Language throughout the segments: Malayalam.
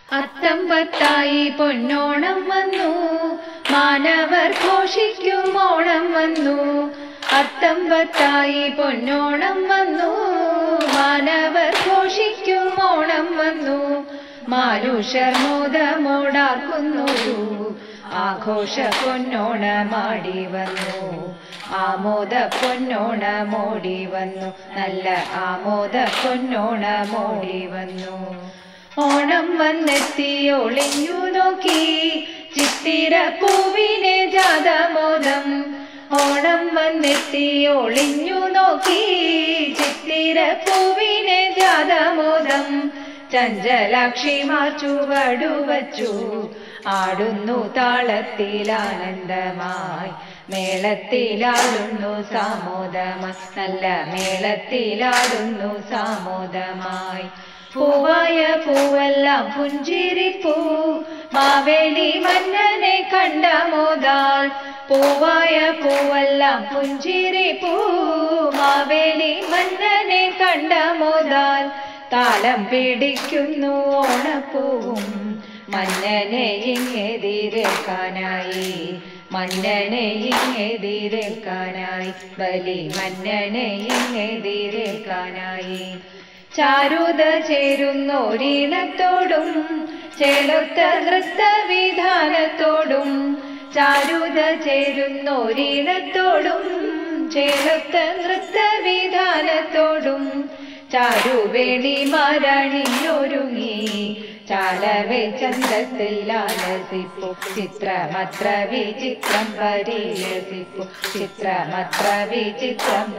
അത്തമ്പത്തായി പൊന്നോണം വന്നു മാനവർ ഘോഷിക്കും ഓണം വന്നു അത്തമ്പത്തായി പൊന്നോണം വന്നു മാനവർ ഘോഷിക്കും ഓണം വന്നു മാനുഷർ മോദമോടാർക്കുന്നൊരു ആഘോഷ പൊന്നോണമാടി വന്നു ആമോദ പൊന്നോണമോടി വന്നു നല്ല ആമോദ പൊന്നോണമോടി വന്നു ഓണം വന്നെത്തി ഒളിഞ്ഞു നോക്കി ചിത്തിര പൂവിനെ ജാതമോദം ഓണം വന്നെത്തി ഒളിഞ്ഞു നോക്കി ചിത്തിര പൂവിനെ ജാതമോദം ചഞ്ചലാക്ഷിമാർ ചുവടുവച്ചു ആടുന്നു താളത്തിലാനന്ദമായി മേളത്തിലാടുന്നു സാമോദമായി നല്ല മേളത്തിലാടുന്നു സാമോദമായി പൂവായ പൂവെല്ലാം പുഞ്ചിരിപ്പൂ മാവേലി മന്നനെ കണ്ട മോദാൽ പൂവായ പൂവെല്ലാം പുഞ്ചിരിപ്പൂ മാവേലി മന്നനെ കണ്ട മോദാൽ താളം പിടിക്കുന്നു ഓണപ്പൂവും മന്നനെ ഇങ്ങെതിരേൽക്കാനായി മന്നനെ ഇങ്ങെതിരേൽക്കാനായി ബലി മന്നനെ ഇങ്ങെതിരേൽക്കാനായി ചാരുത ചേരുന്നോരീണത്തോടും ചേലൊത്ത നൃത്തവിധാനത്തോടും ചാരുത ചേരുന്നോരീണത്തോടും ചേലൊത്ത നൃത്തവിധാനത്തോടും ചാരുവേണി മാരണിഞ്ഞൊരുങ്ങി ചാലവേ ചന്തത്തിൽ ലാലസിപ്പു ചിത്രമത്ര വിചിത്രം പരിലസിപ്പു ചിത്രമത്ര വിചിത്രം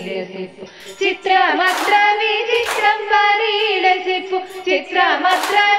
പരിലസിപ്പു ചിത്രമത്ര വിചിത്രം പരിലസിപ്പു ചിത്രമത്ര